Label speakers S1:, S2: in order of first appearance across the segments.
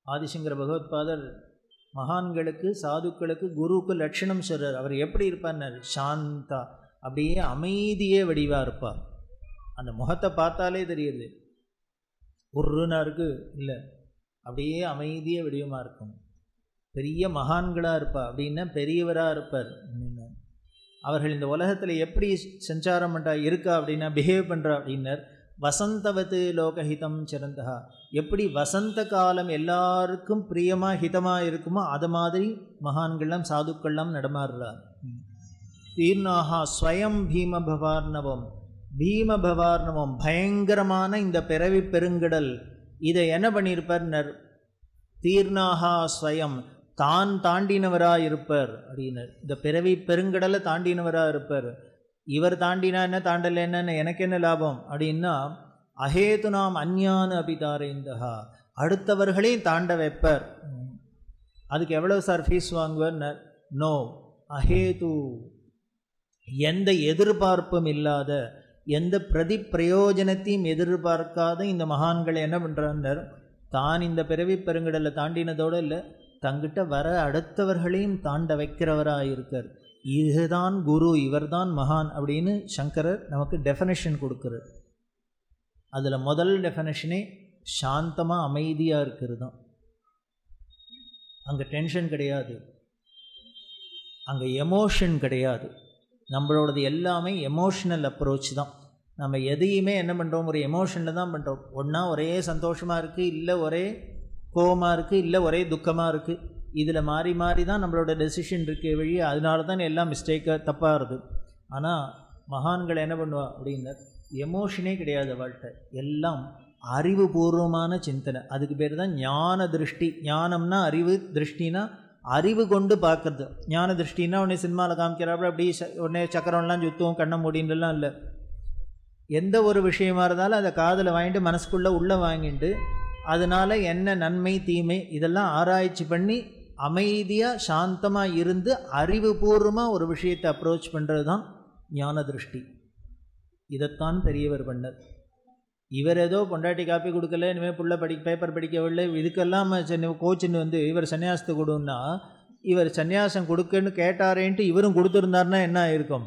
S1: ஆதிசங்கர பகவத்பாதர் மகான்களுக்கு சாதுக்களுக்கு குருவுக்கு லட்சணம் சொல்கிறார் அவர் எப்படி இருப்பார் சாந்தா அப்படியே அமைதியே வடிவாக இருப்பார் அந்த முகத்தை பார்த்தாலே தெரியுது உருன்னா இருக்கு இல்லை அப்படியே அமைதியே வடிவமாக இருக்கும் பெரிய மகான்களாக இருப்பா அப்படின்னா பெரியவராக இருப்பார் அவர்கள் இந்த உலகத்தில் எப்படி சஞ்சாரம் பண்ணுறா இருக்கா அப்படின்னா பிஹேவ் பண்ணுறா அப்படின்னர் வசந்தவத்து லோகஹிதம் சிறந்தகா எப்படி வசந்த காலம் எல்லாருக்கும் பிரியமாக ஹிதமாக இருக்குமோ அது மாதிரி மகான்கள்லாம் சாதுக்கள்லாம் நடமாடுறார் தீர்ணாகா ஸ்வயம் பீம பவார்ணவம் பீம பவார்ணவம் பயங்கரமான இந்த பிறவி பெருங்கடல் இதை என்ன பண்ணியிருப்பார் தீர்ணாகா ஸ்வயம் தான் தாண்டினவராக இருப்பார் அப்படின்னர் இந்த பிறவி பெருங்கடலை தாண்டினவராக இருப்பார் இவர் தாண்டினா என்ன தாண்டல என்னன்னு எனக்கு என்ன லாபம் அப்படின்னா அஹேது நாம் அந்யான் அபிதாரேந்தகா அடுத்தவர்களையும் தாண்ட வைப்பார் அதுக்கு எவ்வளவு சார் ஃபீஸ் வாங்குவார் நோ அஹேது எந்த எதிர்பார்ப்பும் இல்லாத எந்த பிரதி பிரயோஜனத்தையும் எதிர்பார்க்காத இந்த மகான்கள் என்ன பண்ணுறார் தான் இந்த பிறவி பெருங்கடலை தாண்டினதோடு இல்லை தங்கிட்ட வர அடுத்தவர்களையும் தாண்ட வைக்கிறவராக இருக்கார் இதுதான் குரு இவர்தான் மகான் அப்படின்னு சங்கரர் நமக்கு டெஃபனேஷன் கொடுக்குறார் அதில் முதல் டெஃபனேஷனே சாந்தமாக அமைதியாக இருக்கிறது தான் அங்கே டென்ஷன் கிடையாது அங்கே எமோஷன் கிடையாது நம்மளோடது எல்லாமே எமோஷ்னல் அப்ரோச் தான் நம்ம எதையுமே என்ன பண்ணுறோம் ஒரு எமோஷனில் தான் பண்ணுறோம் ஒன்றா ஒரே சந்தோஷமாக இருக்குது இல்லை ஒரே கோபமாக இருக்குது இல்லை ஒரே துக்கமாக இருக்குது இதில் மாறி மாறி தான் நம்மளோட டெசிஷன் இருக்கே வழி அதனால தான் எல்லாம் மிஸ்டேக்காக தப்பாக இருது ஆனால் மகான்கள் என்ன பண்ணுவா அப்படின்னா எமோஷனே கிடையாது வாழ்க்கை எல்லாம் அறிவுபூர்வமான சிந்தனை அதுக்கு பேர் தான் ஞான திருஷ்டி ஞானம்னா அறிவு திருஷ்டினா அறிவு கொண்டு பார்க்குறது ஞான திருஷ்டின்னா உடனே சினிமாவில் காமிக்கிறாப்புல அப்படி உடனே சக்கரம்லாம் சுத்துவோம் கண்ணை மூடின்லாம் இல்லை எந்த ஒரு விஷயமா இருந்தாலும் அதை காதில் வாங்கிட்டு மனசுக்குள்ளே உள்ளே வாங்கிட்டு அதனால் என்ன நன்மை தீமை இதெல்லாம் ஆராய்ச்சி பண்ணி அமைதியாக சாந்தமாக இருந்து அறிவுபூர்வமாக ஒரு விஷயத்தை அப்ரோச் பண்ணுறது தான் ஞான திருஷ்டி இதைத்தான் பெரியவர் பண்ணர் இவர் ஏதோ பொண்டாட்டி காப்பி கொடுக்கல இனிமேல் புள்ள படி பேப்பர் படிக்கவில்லை இதுக்கெல்லாம் கோச்சின்னு வந்து இவர் சன்னியாசத்தை கொடுன்னா இவர் சன்னியாசம் கொடுக்கன்னு கேட்டாரேன்ட்டு இவரும் கொடுத்துருந்தாருன்னா என்ன இருக்கும்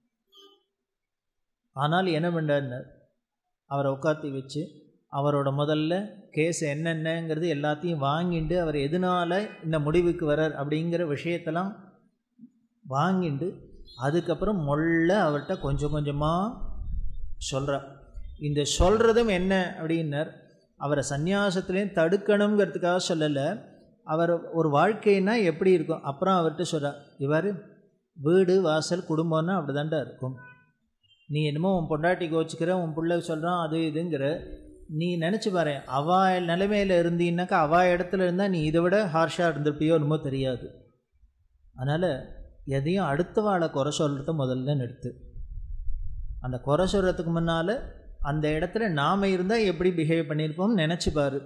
S1: ஆனால் என்ன பண்ணார் அவரை உட்காத்தி வச்சு அவரோட முதல்ல கேஸ் என்னென்னங்கிறது எல்லாத்தையும் வாங்கிட்டு அவர் எதனால் இந்த முடிவுக்கு வரார் அப்படிங்கிற விஷயத்தெல்லாம் வாங்கிட்டு அதுக்கப்புறம் மொள்ள அவர்கிட்ட கொஞ்சம் கொஞ்சமாக சொல்கிறார் இந்த சொல்கிறதும் என்ன அப்படின்னர் அவரை சந்நியாசத்துலேயும் தடுக்கணுங்கிறதுக்காக சொல்லலை அவர் ஒரு வாழ்க்கைன்னா எப்படி இருக்கும் அப்புறம் அவர்கிட்ட சொல்கிறார் இவர் வீடு வாசல் குடும்பம்னா அப்படி தாண்டா இருக்கும் நீ என்னமோ உன் பொண்டாட்டி கோச்சிக்கிற உன் பிள்ளை சொல்கிறான் அது இதுங்கிற நீ நினச்சி பாரு அவா நிலைமையில் இருந்தீன்னாக்கா அவா இடத்துல இருந்தால் நீ இதை விட ஹார்ஷாக இருந்திருப்பியோ என்னமோ தெரியாது அதனால் எதையும் அடுத்த வாழை குறை சொல்கிறத முதல்ல நிறுத்து அந்த குறை சொல்கிறதுக்கு முன்னால் அந்த இடத்துல நாம் இருந்தால் எப்படி பிஹேவ் பண்ணியிருப்போம்னு நினச்சி பாரு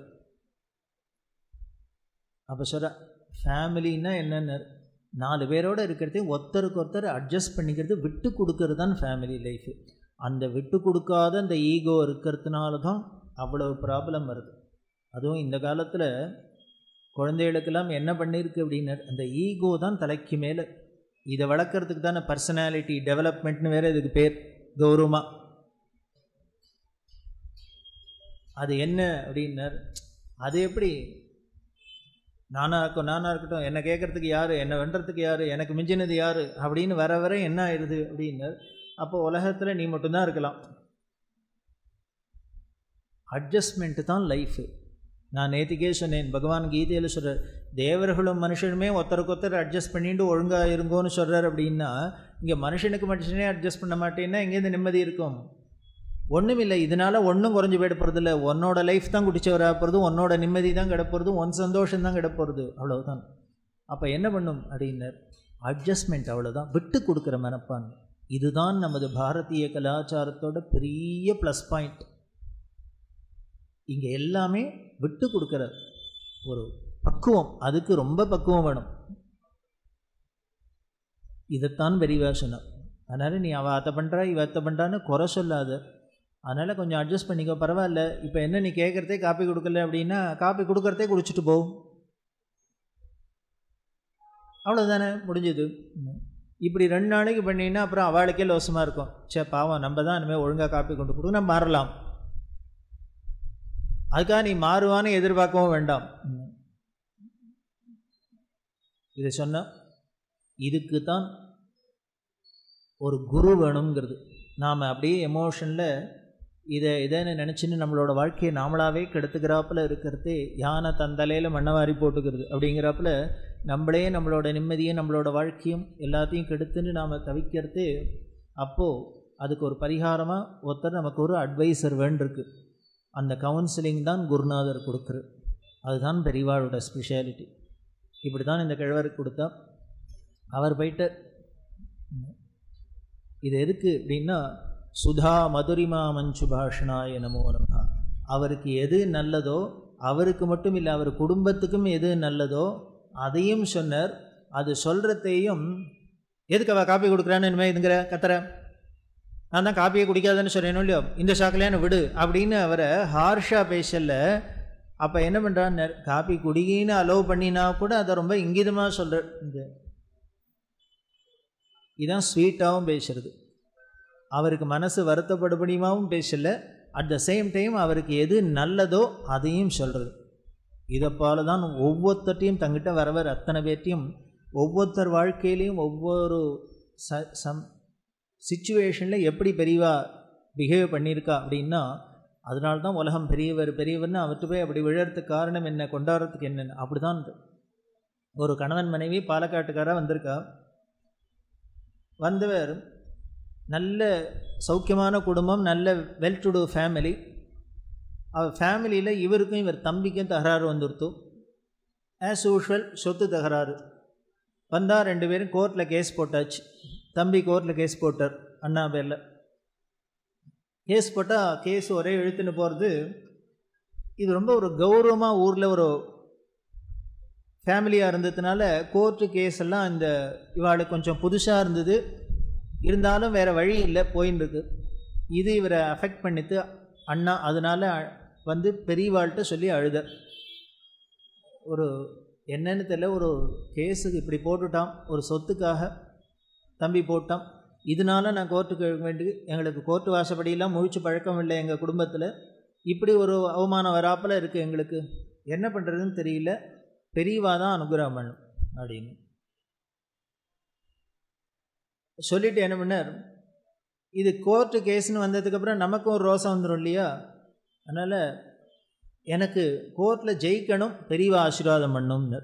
S1: அப்போ சொல்கிற ஃபேமிலின்னா என்னென்ன நாலு பேரோடு இருக்கிறதே ஒருத்தருக்கு ஒருத்தர் அட்ஜஸ்ட் பண்ணிக்கிறது விட்டு கொடுக்கறது தான் ஃபேமிலி லைஃபு அந்த விட்டு கொடுக்காத அந்த ஈகோ இருக்கிறதுனால தான் அவ்வளோ ப்ராப்ளம் வருது அதுவும் இந்த காலத்தில் குழந்தைகளுக்கெல்லாம் என்ன பண்ணியிருக்கு அப்படின்னு அந்த ஈகோ தான் தலைக்கு மேலே இதை வளர்க்குறதுக்கு தானே பர்சனாலிட்டி டெவலப்மெண்ட்னு வேறு இதுக்கு பேர் கௌரவமாக அது என்ன அப்படின்னார் அது எப்படி நானாக இருக்கும் நானாக இருக்கட்டும் என்னை கேட்குறதுக்கு யார் என்னை வென்றதுக்கு யார் எனக்கு மிஞ்சினது யார் அப்படின்னு வர வர என்ன ஆயிடுது அப்படின்னார் அப்போ உலகத்தில் நீ மட்டும்தான் இருக்கலாம் அட்ஜஸ்ட்மெண்ட்டு தான் லைஃபு நான் நேற்றுக்கே சொன்னேன் பகவான் கீதையில் சொல்கிறார் தேவர்களும் மனுஷனுமே ஒருத்தருக்கு ஒருத்தர் அட்ஜஸ்ட் பண்ணிட்டு ஒழுங்காக இருங்கோன்னு சொல்கிறார் அப்படின்னா இங்கே மனுஷனுக்கு மனுஷனே அட்ஜஸ்ட் பண்ண மாட்டேன்னா எங்கேருந்து நிம்மதி இருக்கும் ஒன்றும் இல்லை இதனால் ஒன்றும் குறைஞ்சி போயிட போகிறது இல்லை உன்னோட லைஃப் தான் குடிச்சவராக போகிறது உன்னோட நிம்மதி தான் கிடப்போகிறது உன் சந்தோஷம் தான் கிடப்போகிறது அவ்வளோதான் அப்போ என்ன பண்ணும் அப்படின்னர் அட்ஜஸ்ட்மெண்ட் அவ்வளோதான் விட்டு கொடுக்குற மனப்பான் இதுதான் நமது பாரதிய கலாச்சாரத்தோட பெரிய ப்ளஸ் பாயிண்ட் இங்கே எல்லாமே விட்டு கொடுக்குற ஒரு பக்குவம் அதுக்கு ரொம்ப பக்குவம் வேணும் இதைத்தான் பெரியவா சொன்னார் அதனால் நீ அவள் அதை பண்ணுறா இவ அதை பண்ணுறான்னு குறை சொல்லாத அதனால் கொஞ்சம் அட்ஜஸ்ட் பண்ணிக்கோ பரவாயில்ல இப்போ என்ன நீ கேட்குறதே காப்பி கொடுக்கல அப்படின்னா காப்பி கொடுக்குறதே குடிச்சிட்டு போ அவ்வளோதானே முடிஞ்சது இப்படி ரெண்டு நாளைக்கு பண்ணினா அப்புறம் அவளுக்கே லோசமாக இருக்கும் சே பாவம் நம்ம தான் இனிமேல் ஒழுங்காக காப்பி கொண்டு கொடுக்க நம்ம மாறலாம் அதுக்காக நீ மாறுவான்னு எதிர்பார்க்கவும் வேண்டாம் இதை சொன்ன இதுக்கு தான் ஒரு குரு வேணுங்கிறது நாம் அப்படியே எமோஷனில் இதை இதைன்னு நினச்சின்னு நம்மளோட வாழ்க்கையை நாமளாகவே கெடுத்துக்கிறாப்புல இருக்கிறது யானை தந்தலையில் மண்ணவாரி போட்டுக்கிறது அப்படிங்கிறாப்புல நம்மளே நம்மளோட நிம்மதியும் நம்மளோட வாழ்க்கையும் எல்லாத்தையும் கெடுத்துன்னு நாம் தவிக்கிறது அப்போது அதுக்கு ஒரு பரிகாரமாக ஒருத்தர் நமக்கு ஒரு அட்வைசர் வேண்டிருக்கு அந்த கவுன்சிலிங் தான் குருநாதர் கொடுக்குறது அதுதான் பெரியவாளோட ஸ்பெஷாலிட்டி இப்படி தான் இந்த கிழவருக்கு கொடுத்தா அவர் போயிட்டு இது எதுக்கு அப்படின்னா சுதா மதுரிமா மஞ்சு பாஷனாய நமோ நமஹா அவருக்கு எது நல்லதோ அவருக்கு மட்டும் இல்லை அவர் குடும்பத்துக்கும் எது நல்லதோ அதையும் சொன்னார் அது சொல்கிறதையும் எதுக்கு அவள் காப்பி கொடுக்குறான்னு இனிமேல் இதுங்கிற கத்துற நான் தான் காப்பியை குடிக்காதுன்னு சொல்கிறேனோ இல்லையோ இந்த ஷாக்கிலேன்னு விடு அப்படின்னு அவரை ஹார்ஷாக பேசல அப்போ என்ன பண்ணுறான்னு காப்பி குடிக்கின்னு அலோவ் பண்ணினா கூட அதை ரொம்ப இங்கிதமாக சொல்கிற இந்த இதான் ஸ்வீட்டாகவும் பேசுறது அவருக்கு மனசு வருத்தப்படுபடியுமாவும் பேசல அட் த சேம் டைம் அவருக்கு எது நல்லதோ அதையும் சொல்கிறது இதை போல தான் ஒவ்வொருத்தட்டையும் தங்கிட்ட வரவர் அத்தனை பேர்ட்டையும் ஒவ்வொருத்தர் வாழ்க்கையிலையும் ஒவ்வொரு ச சம் சுச்சுவேஷனில் எப்படி பெரியவா பிஹேவ் பண்ணியிருக்கா அப்படின்னா அதனால தான் உலகம் பெரியவர் பெரியவர்னு அவர்கிட்ட போய் அப்படி விழறதுக்கு காரணம் என்ன கொண்டாடுறதுக்கு என்னென்னு அப்படி தான் ஒரு கணவன் மனைவி பாலக்காட்டுக்காராக வந்திருக்கா வந்தவர் நல்ல சௌக்கியமான குடும்பம் நல்ல வெல் டு டூ ஃபேமிலி அவர் ஃபேமிலியில் இவருக்கும் இவர் தம்பிக்கும் தகராறு வந்துருத்தோம் ஆஸ் யூஷுவல் சொத்து தகராறு வந்தால் ரெண்டு பேரும் கோர்ட்டில் கேஸ் போட்டாச்சு தம்பி கோர்ட்டில் கேஸ் போட்டார் அண்ணா பேரில் கேஸ் போட்டால் கேஸ் ஒரே இழுத்துன்னு போகிறது இது ரொம்ப ஒரு கௌரவமாக ஊரில் ஒரு ஃபேமிலியாக இருந்ததுனால கோர்ட்டு கேஸ் எல்லாம் இந்த இவாளுக்கு கொஞ்சம் புதுசாக இருந்தது இருந்தாலும் வேறு வழி இல்லை போயின்னு இருக்கு இது இவரை அஃபெக்ட் பண்ணித்து அண்ணா அதனால் வந்து பெரியவாள்கிட்ட சொல்லி அழுத ஒரு என்னன்னு தெரியல ஒரு கேஸுக்கு இப்படி போட்டுட்டான் ஒரு சொத்துக்காக தம்பி போட்டான் இதனால நான் கோர்ட்டுக்கு வேண்டி எங்களுக்கு கோர்ட்டு வாசப்படியெல்லாம் முழிச்சு பழக்கம் இல்லை எங்கள் குடும்பத்தில் இப்படி ஒரு அவமானம் வராப்பில் இருக்குது எங்களுக்கு என்ன பண்ணுறதுன்னு தெரியல பெரியவா தான் அனுகிரகம் பண்ணும் அப்படின்னு சொல்லிட்டு என்ன பண்ணார் இது கோர்ட்டு கேஸ்னு வந்ததுக்கப்புறம் நமக்கும் ஒரு ரோசம் வந்துடும் இல்லையா அதனால் எனக்கு கோர்ட்டில் ஜெயிக்கணும் பெரியவா ஆசீர்வாதம் பண்ணும்னு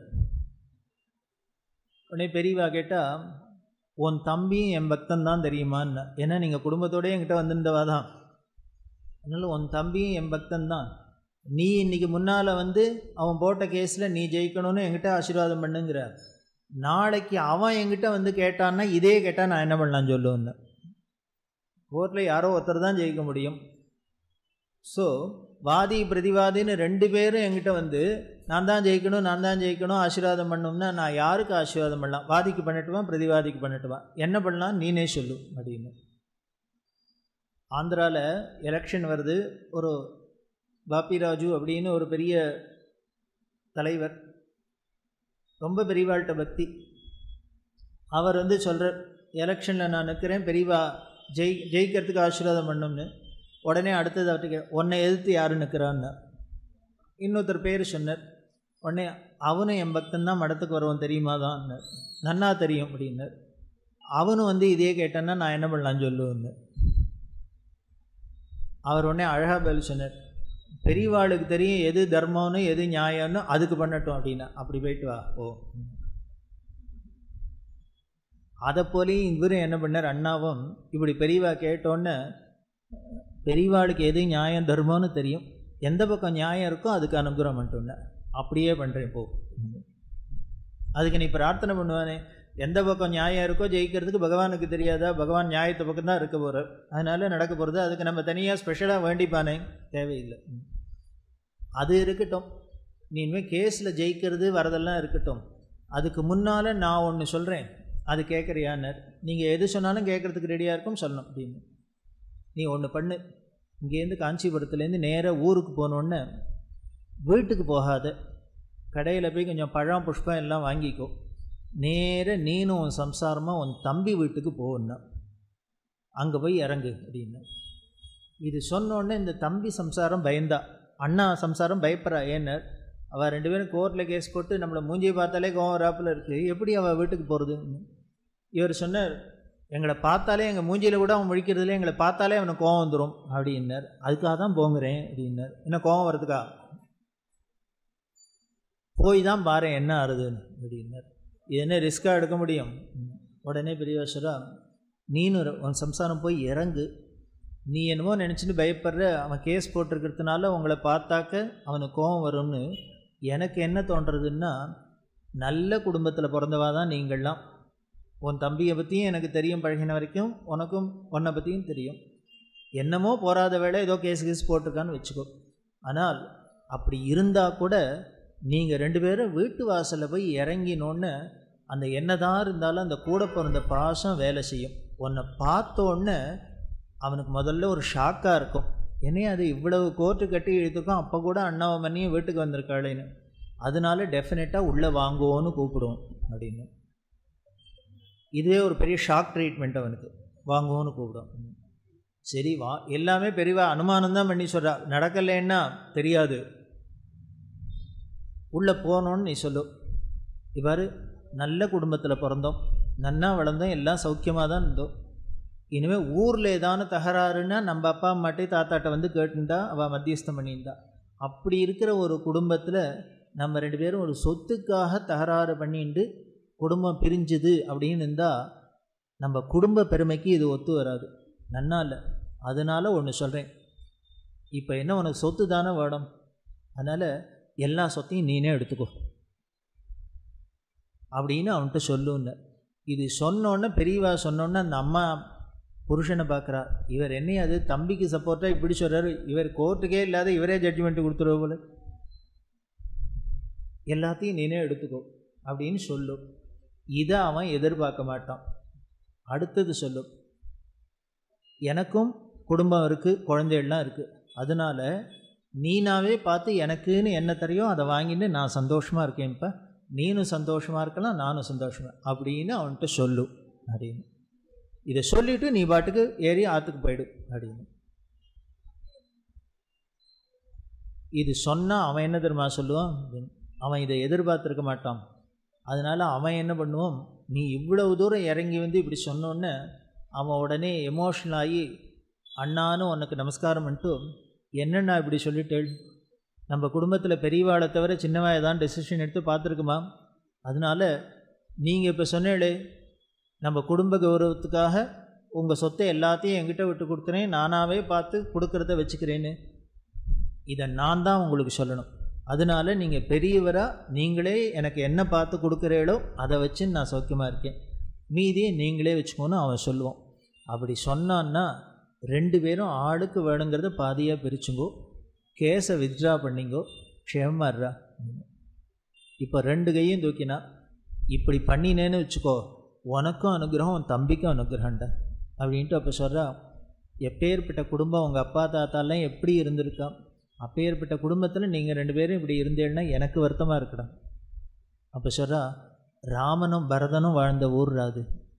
S1: உடனே பெரியவா கேட்டால் உன் தம்பியும் என் பக்தன் தான் தெரியுமான்னு ஏன்னா நீங்கள் குடும்பத்தோடய என்கிட்ட வந்திருந்தவா தான் அதனால் உன் தம்பியும் என் பக்தன் தான் நீ இன்றைக்கி முன்னால் வந்து அவன் போட்ட கேஸில் நீ ஜெயிக்கணும்னு என்கிட்ட ஆசீர்வாதம் பண்ணுங்கிற நாளைக்கு அவன் என்கிட்ட வந்து கேட்டான்னா இதே கேட்டால் நான் என்ன பண்ணலாம் சொல்லுவேன்னு கோர்ட்டில் யாரோ ஒருத்தர் தான் ஜெயிக்க முடியும் ஸோ வாதி பிரதிவாதின்னு ரெண்டு பேரும் என்கிட்ட வந்து நான் தான் ஜெயிக்கணும் நான் தான் ஜெயிக்கணும் ஆசீர்வாதம் பண்ணணும்னா நான் யாருக்கு ஆசீர்வாதம் பண்ணலாம் வாதிக்கு பண்ணட்டுமா பிரதிவாதிக்கு பண்ணட்டுமா என்ன பண்ணலாம் நீனே சொல்லு அப்படின்னு ஆந்திராவில் எலெக்ஷன் வருது ஒரு பாப்பிராஜு அப்படின்னு ஒரு பெரிய தலைவர் ரொம்ப பெரியவாள்கிட்ட பக்தி அவர் வந்து சொல்கிறார் எலெக்ஷனில் நான் நிற்கிறேன் பெரியவா ஜெய் ஜெயிக்கிறதுக்கு ஆசீர்வாதம் பண்ணணும்னு உடனே அடுத்தது அவர்கிட்ட உன்னை எதிர்த்து யார் நிற்கிறான்னு இன்னொருத்தர் பேர் சொன்னார் உடனே அவனும் என் பக்தன் தான் மடத்துக்கு வருவான் தெரியுமா தான் நன்னா தெரியும் அப்படின்னார் அவனும் வந்து இதே கேட்டான்னா நான் என்ன பண்ணலான்னு சொல்லுவேன்னு அவர் உடனே அழகாக பதில் சொன்னார் பெரியவாளுக்கு தெரியும் எது தர்மம்னு எது நியாயம்னு அதுக்கு பண்ணட்டும் அப்படின்னா அப்படி போயிட்டு வா ஓ அதை போலேயும் இவரும் என்ன பண்ணார் அண்ணாவும் இப்படி பெரியவா கேட்டோன்னே பெரியவாளுக்கு எது நியாயம் தர்மம்னு தெரியும் எந்த பக்கம் நியாயம் இருக்கோ அதுக்கு அனுகிரகம் பண்ணிட்டோன்னே அப்படியே பண்ணுறேன் இப்போ அதுக்கு நீ பிரார்த்தனை பண்ணுவானே எந்த பக்கம் நியாயம் இருக்கோ ஜெயிக்கிறதுக்கு பகவானுக்கு தெரியாதா பகவான் நியாயத்தை பக்கம் தான் இருக்க போகிறார் அதனால் நடக்க போகிறது அதுக்கு நம்ம தனியாக ஸ்பெஷலாக வேண்டிப்பானே தேவையில்லை அது இருக்கட்டும் நீ இனிமேல் கேஸில் ஜெயிக்கிறது வரதெல்லாம் இருக்கட்டும் அதுக்கு முன்னால் நான் ஒன்று சொல்கிறேன் அது கேட்குறியான்னர் நீங்கள் எது சொன்னாலும் கேட்குறதுக்கு ரெடியாக இருக்கும் சொல்லணும் அப்படின்னு நீ ஒன்று பண்ணு இங்கேருந்து காஞ்சிபுரத்துலேருந்து நேராக ஊருக்கு போனோடனே வீட்டுக்கு போகாத கடையில் போய் கொஞ்சம் பழம் புஷ்பம் எல்லாம் வாங்கிக்கோ நேர நீனும் உன் சம்சாரமாக உன் தம்பி வீட்டுக்கு போகணும் அங்கே போய் இறங்கு அப்படின்னு இது சொன்னோடனே இந்த தம்பி சம்சாரம் பயந்தா அண்ணா சம்சாரம் பயப்படுறா ஏன்னர் அவள் ரெண்டு பேரும் கோர்ட்டில் கேஸ் போட்டு நம்மளை மூஞ்சியை பார்த்தாலே கோவம் வராப்பில் இருக்குது எப்படி அவள் வீட்டுக்கு போகிறது இவர் சொன்னார் எங்களை பார்த்தாலே எங்கள் மூஞ்சியில் கூட அவன் முழிக்கிறதுல எங்களை பார்த்தாலே அவனுக்கு கோவம் வந்துடும் அப்படின்னார் அதுக்காக தான் போங்கிறேன் அப்படின்னார் என்ன கோவம் வரதுக்கா போய் தான் பாரு என்ன ஆறுதுன்னு அப்படின்னார் இது என்ன ரிஸ்க்காக எடுக்க முடியும் உடனே பெரியவாசரா நீனும் உன் சம்சாரம் போய் இறங்கு நீ என்னமோ நினச்சிட்டு பயப்படுற அவன் கேஸ் போட்டிருக்கிறதுனால உங்களை பார்த்தாக்க அவனுக்கு கோவம் வரும்னு எனக்கு என்ன தோன்றதுன்னா நல்ல குடும்பத்தில் பிறந்தவா தான் நீங்கள்லாம் உன் தம்பியை பற்றியும் எனக்கு தெரியும் பழகின வரைக்கும் உனக்கும் உன்னை பற்றியும் தெரியும் என்னமோ போகாத வேலை ஏதோ கேஸ் கேஸ் போட்டிருக்கான்னு வச்சுக்கோ ஆனால் அப்படி இருந்தால் கூட நீங்கள் ரெண்டு பேரும் வீட்டு வாசலில் போய் இறங்கினோன்னு அந்த என்னதான் இருந்தாலும் அந்த கூட பிறந்த பாசம் வேலை செய்யும் உன்னை பார்த்தோன்னே அவனுக்கு முதல்ல ஒரு ஷாக்காக இருக்கும் என்னையே அது இவ்வளவு கோர்ட்டு கட்டி இழுத்துக்கும் அப்போ கூட அண்ணாவை மண்ணியும் வீட்டுக்கு வந்திருக்காளேன்னு அதனால டெஃபினட்டாக உள்ளே வாங்குவோன்னு கூப்பிடுவோம் அப்படின்னு இதுவே ஒரு பெரிய ஷாக் ட்ரீட்மெண்ட் அவனுக்கு வாங்குவோன்னு கூப்பிடும் சரி வா எல்லாமே பெரியவா அனுமானம் தான் பண்ணி சொல்கிறா நடக்கலைன்னா தெரியாது உள்ளே போகணுன்னு நீ சொல்லு இவ்வாறு நல்ல குடும்பத்தில் பிறந்தோம் நன்னா வளர்ந்தோம் எல்லாம் சௌக்கியமாக தான் இருந்தோம் இனிமேல் ஊரில் ஏதான தகராறுன்னா நம்ம அப்பா அம்மாட்டே தாத்தாட்ட வந்து கேட்டுண்டா அவள் மத்தியஸ்தம் பண்ணியிருந்தா அப்படி இருக்கிற ஒரு குடும்பத்தில் நம்ம ரெண்டு பேரும் ஒரு சொத்துக்காக தகராறு பண்ணிட்டு குடும்பம் பிரிஞ்சுது அப்படின்னு இருந்தால் நம்ம குடும்ப பெருமைக்கு இது ஒத்து வராது நன்னா இல்லை அதனால் ஒன்று சொல்கிறேன் இப்போ என்ன உனக்கு சொத்து தானே வேணும் அதனால் எல்லா சொத்தையும் நீனே எடுத்துக்கோ அப்படின்னு அவன்கிட்ட சொல்லுன்னு இது சொன்னோன்னே பெரியவா சொன்னோன்னே அந்த அம்மா புருஷனை பார்க்குறா இவர் என்ன அது தம்பிக்கு சப்போர்ட்டாக இப்படி சொல்கிறாரு இவர் கோர்ட்டுக்கே இல்லாத இவரே ஜட்ஜ்மெண்ட் கொடுத்துருவ போல எல்லாத்தையும் நீனே எடுத்துக்கோ அப்படின்னு சொல்லும் இதை அவன் எதிர்பார்க்க மாட்டான் அடுத்தது சொல்லும் எனக்கும் குடும்பம் இருக்குது குழந்தைகள்லாம் இருக்குது அதனால் நீனாவே பார்த்து எனக்குன்னு என்ன தெரியும் அதை வாங்கிட்டு நான் சந்தோஷமாக இருக்கேன் இப்போ நீனும் சந்தோஷமாக இருக்கலாம் நானும் சந்தோஷமாக அப்படின்னு அவன்கிட்ட சொல்லு அப்படின்னு இதை சொல்லிவிட்டு நீ பாட்டுக்கு ஏறி ஆற்றுக்கு போயிடு அப்படின்னு இது சொன்னால் அவன் என்ன தெரியுமா சொல்லுவான் அவன் இதை எதிர்பார்த்துருக்க மாட்டான் அதனால் அவன் என்ன பண்ணுவான் நீ இவ்வளவு தூரம் இறங்கி வந்து இப்படி சொன்னோன்னே அவன் உடனே எமோஷனல் ஆகி அண்ணான்னு உனக்கு நமஸ்காரம் பண்ணிட்டு என்னென்ன இப்படி சொல்லிட்டேள் நம்ம குடும்பத்தில் பெரியவாளை தவிர சின்னவா ஏதாவது டெசிஷன் எடுத்து பார்த்துருக்குமா அதனால் நீங்கள் இப்போ சொன்னேளே நம்ம குடும்ப கௌரவத்துக்காக உங்கள் சொத்தை எல்லாத்தையும் என்கிட்ட விட்டு கொடுத்துறேன் நானாகவே பார்த்து கொடுக்குறத வச்சுக்கிறேன்னு இதை நான் தான் உங்களுக்கு சொல்லணும் அதனால் நீங்கள் பெரியவராக நீங்களே எனக்கு என்ன பார்த்து கொடுக்குறீங்களோ அதை வச்சு நான் சௌக்கியமாக இருக்கேன் மீதியை நீங்களே வச்சுக்கோன்னு அவன் சொல்லுவான் அப்படி சொன்னான்னா ரெண்டு பேரும் ஆளுக்கு வேணுங்கிறத பாதியாக பிரிச்சுங்கோ கேஸை வித்ட்ரா பண்ணிங்கோ க்ஷேமர்ரா இப்போ ரெண்டு கையும் தூக்கினா இப்படி பண்ணினேன்னு வச்சுக்கோ உனக்கும் அனுகிரகம் உன் தம்பிக்கும் அனுகிரகம்டா அப்படின்ட்டு அப்போ சொல்கிறா எப்பேற்பட்ட குடும்பம் உங்கள் அப்பா தாத்தாலாம் எப்படி இருந்திருக்கான் அப்பேற்பட்ட குடும்பத்தில் நீங்கள் ரெண்டு பேரும் இப்படி இருந்தேன்னா எனக்கு வருத்தமாக இருக்கடா அப்போ சொல்கிறா ராமனும் பரதனும் வாழ்ந்த ஊர் அது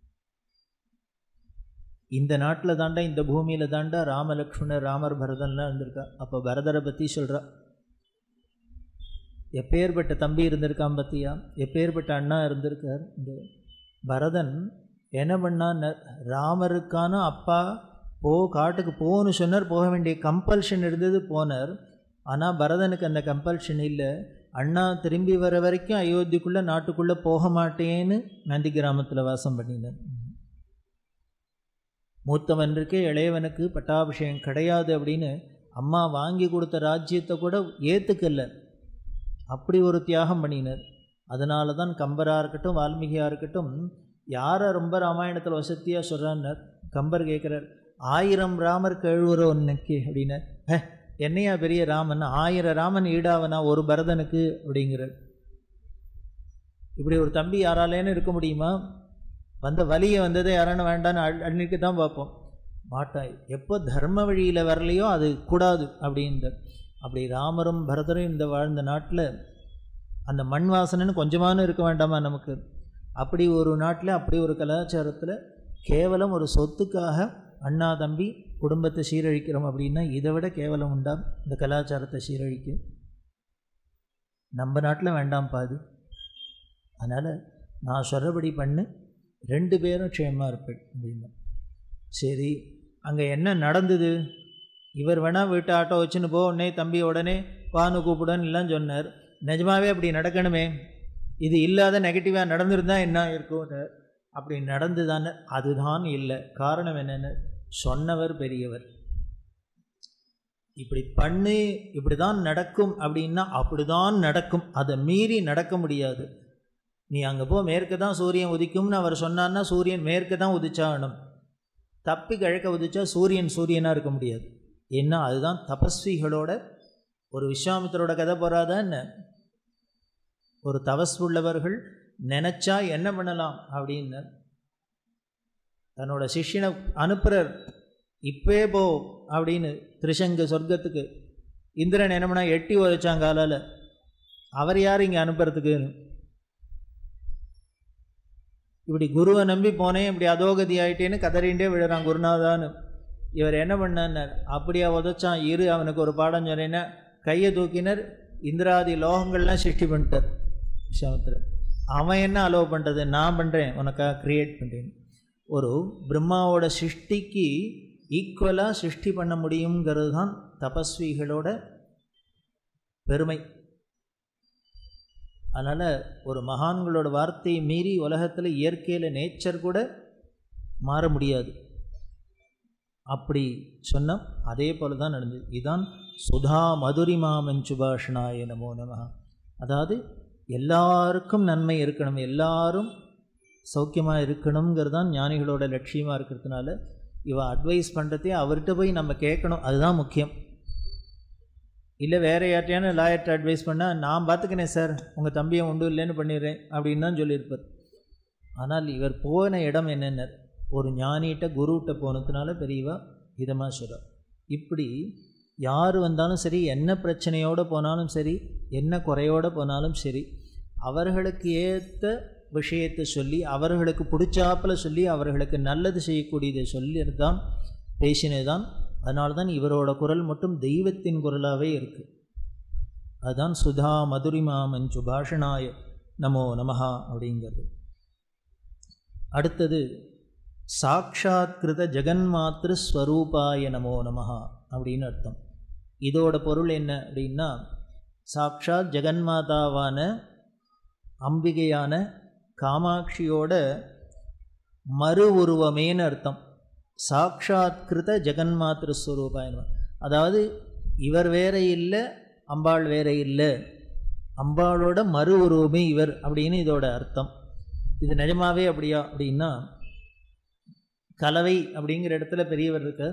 S1: இந்த நாட்டில் தாண்டா இந்த பூமியில் தாண்டா ராமலக்ஷ்மணர் ராமர் பரதன்லாம் இருந்திருக்கா அப்போ பரதரை பற்றி சொல்கிறா எப்பேற்பட்ட தம்பி இருந்திருக்கான் பற்றியா எப்பேற்பட்ட அண்ணா இருந்திருக்கார் இந்த பரதன் என்ன பண்ணான் ராமருக்கான அப்பா போ காட்டுக்கு போன்னு சொன்னார் போக வேண்டிய கம்பல்ஷன் இருந்தது போனார் ஆனால் பரதனுக்கு அந்த கம்பல்ஷன் இல்லை அண்ணா திரும்பி வர வரைக்கும் அயோத்திக்குள்ளே நாட்டுக்குள்ளே போக மாட்டேன்னு நந்தி கிராமத்தில் வாசம் பண்ணினார் மூத்தவனுக்கே இளையவனுக்கு பட்டாபிஷேகம் கிடையாது அப்படின்னு அம்மா வாங்கி கொடுத்த ராஜ்யத்தை கூட ஏற்றுக்கல அப்படி ஒரு தியாகம் பண்ணினார் அதனால தான் கம்பராக இருக்கட்டும் வால்மீகியாக இருக்கட்டும் யாரை ரொம்ப ராமாயணத்தில் வசதியாக சொல்கிறான்னார் கம்பர் கேட்குறார் ஆயிரம் ராமர் கேழ்வுறோ இன்னைக்கு அப்படின்னார் ஹே என்னையா பெரிய ராமன் ஆயிரம் ராமன் ஈடாவனா ஒரு பரதனுக்கு அப்படிங்கிறார் இப்படி ஒரு தம்பி யாராலேன்னு இருக்க முடியுமா வந்த வலியை வந்ததை யாரானு வேண்டான்னு அன்னைக்கு தான் பார்ப்போம் மாட்டாய் எப்போ தர்ம வழியில் வரலையோ அது கூடாது அப்படின்ற அப்படி ராமரும் பரதரும் இந்த வாழ்ந்த நாட்டில் அந்த மண் வாசனைன்னு கொஞ்சமானு இருக்க வேண்டாமா நமக்கு அப்படி ஒரு நாட்டில் அப்படி ஒரு கலாச்சாரத்தில் கேவலம் ஒரு சொத்துக்காக அண்ணா தம்பி குடும்பத்தை சீரழிக்கிறோம் அப்படின்னா இதை விட கேவலம் உண்டா இந்த கலாச்சாரத்தை சீரழிக்க நம்ம நாட்டில் வேண்டாம்ப்பா அது அதனால் நான் சொல்கிறபடி பண்ணு ரெண்டு பேரும் க்ஷேமாக இருப்பேன் அப்படின்னா சரி அங்கே என்ன நடந்தது இவர் வேணால் வீட்டு ஆட்டோ வச்சுன்னு போ உடனே தம்பி உடனே பானு கூப்பிடுன்னு எல்லாம் சொன்னார் நிஜமாவே அப்படி நடக்கணுமே இது இல்லாத நெகட்டிவாக நடந்திருந்தா என்ன இருக்கும் அப்படி நடந்துதானே அதுதான் இல்லை காரணம் என்னென்னு சொன்னவர் பெரியவர் இப்படி பண்ணு இப்படி தான் நடக்கும் அப்படின்னா அப்படி தான் நடக்கும் அதை மீறி நடக்க முடியாது நீ அங்கே போ மேற்கு தான் சூரியன் உதிக்கும்னு அவர் சொன்னார்னா சூரியன் மேற்கு தான் உதிச்சாகணும் தப்பி கிழக்க உதிச்சா சூரியன் சூரியனாக இருக்க முடியாது ஏன்னா அதுதான் தபஸ்விகளோட ஒரு விஸ்வாமித்தரோட கதை போகிறாதா என்ன ஒரு தபஸ் உள்ளவர்கள் நினச்சா என்ன பண்ணலாம் அப்படின்னு தன்னோட சிஷ்யனை அனுப்புகிறார் இப்பே போ அப்படின்னு திருஷங்க சொர்க்கத்துக்கு இந்திரன் என்ன பண்ணா எட்டி உதைச்சான் காலால் அவர் யார் இங்கே அனுப்புறதுக்குன்னு இப்படி குருவை நம்பி போனேன் இப்படி அதோகதி ஆயிட்டேன்னு கதறிண்டே விழுறான் குருநாதான்னு இவர் என்ன பண்ணார் அப்படியா உதைச்சான் இரு அவனுக்கு ஒரு பாடம் சொன்னேன்னா கையை தூக்கினர் இந்திராதி லோகங்கள்லாம் சிருஷ்டி பண்ணிட்டார் விஸ்வாமித்திரர் அவன் என்ன அலோவ் பண்ணுறது நான் பண்ணுறேன் உனக்காக க்ரியேட் பண்ணுறேன் ஒரு பிரம்மாவோட சிருஷ்டிக்கு ஈக்குவலாக சிருஷ்டி பண்ண முடியுங்கிறது தான் தபஸ்விகளோட பெருமை அதனால் ஒரு மகான்களோட வார்த்தையை மீறி உலகத்தில் இயற்கையில் நேச்சர் கூட மாற முடியாது அப்படி சொன்னால் அதே போல தான் நடந்தது இதுதான் சுதா மதுரிமா மஞ்சுபாஷனாய நமோ நம அதாவது எல்லாருக்கும் நன்மை இருக்கணும் எல்லாரும் சௌக்கியமாக இருக்கணுங்கிறது தான் ஞானிகளோட லட்சியமாக இருக்கிறதுனால இவ அட்வைஸ் பண்ணுறதே அவர்கிட்ட போய் நம்ம கேட்கணும் அதுதான் முக்கியம் இல்லை வேறு யார்ட்டையான லாயர்கிட்ட அட்வைஸ் பண்ணால் நான் பார்த்துக்கினேன் சார் உங்கள் தம்பியை உண்டு இல்லைன்னு பண்ணிடுறேன் அப்படின்னு தான் சொல்லியிருப்பார் ஆனால் இவர் போன இடம் என்னென்ன ஒரு ஞானிகிட்ட குருகிட்ட போனதுனால பெரியவா இதமாக சொல்கிறார் இப்படி யார் வந்தாலும் சரி என்ன பிரச்சனையோடு போனாலும் சரி என்ன குறையோடு போனாலும் சரி அவர்களுக்கு ஏற்ற விஷயத்தை சொல்லி அவர்களுக்கு பிடிச்சாப்பில் சொல்லி அவர்களுக்கு நல்லது செய்யக்கூடியதை சொல்லி தான் பேசினது தான் அதனால தான் இவரோட குரல் மட்டும் தெய்வத்தின் குரலாகவே இருக்குது அதுதான் சுதா மதுரிமா மஞ்சு பாஷணாய நமோ நமஹா அப்படிங்கிறது அடுத்தது சாட்சாத்கிருத ஜெகன்மாத்திரு ஸ்வரூபாய நமோ நமஹா அப்படின்னு அர்த்தம் இதோட பொருள் என்ன அப்படின்னா சாட்சாத் ஜெகன்மாதாவான அம்பிகையான காமாட்சியோட மறு உருவமேன்னு அர்த்தம் சாட்சாத்கிருத ஜெகன்மாத்திரு ஸ்வரூபாய அதாவது இவர் வேற இல்லை அம்பாள் வேற இல்லை அம்பாளோட மறு உருவமே இவர் அப்படின்னு இதோட அர்த்தம் இது நிஜமாவே அப்படியா அப்படின்னா கலவை அப்படிங்கிற இடத்துல பெரியவர் இருக்க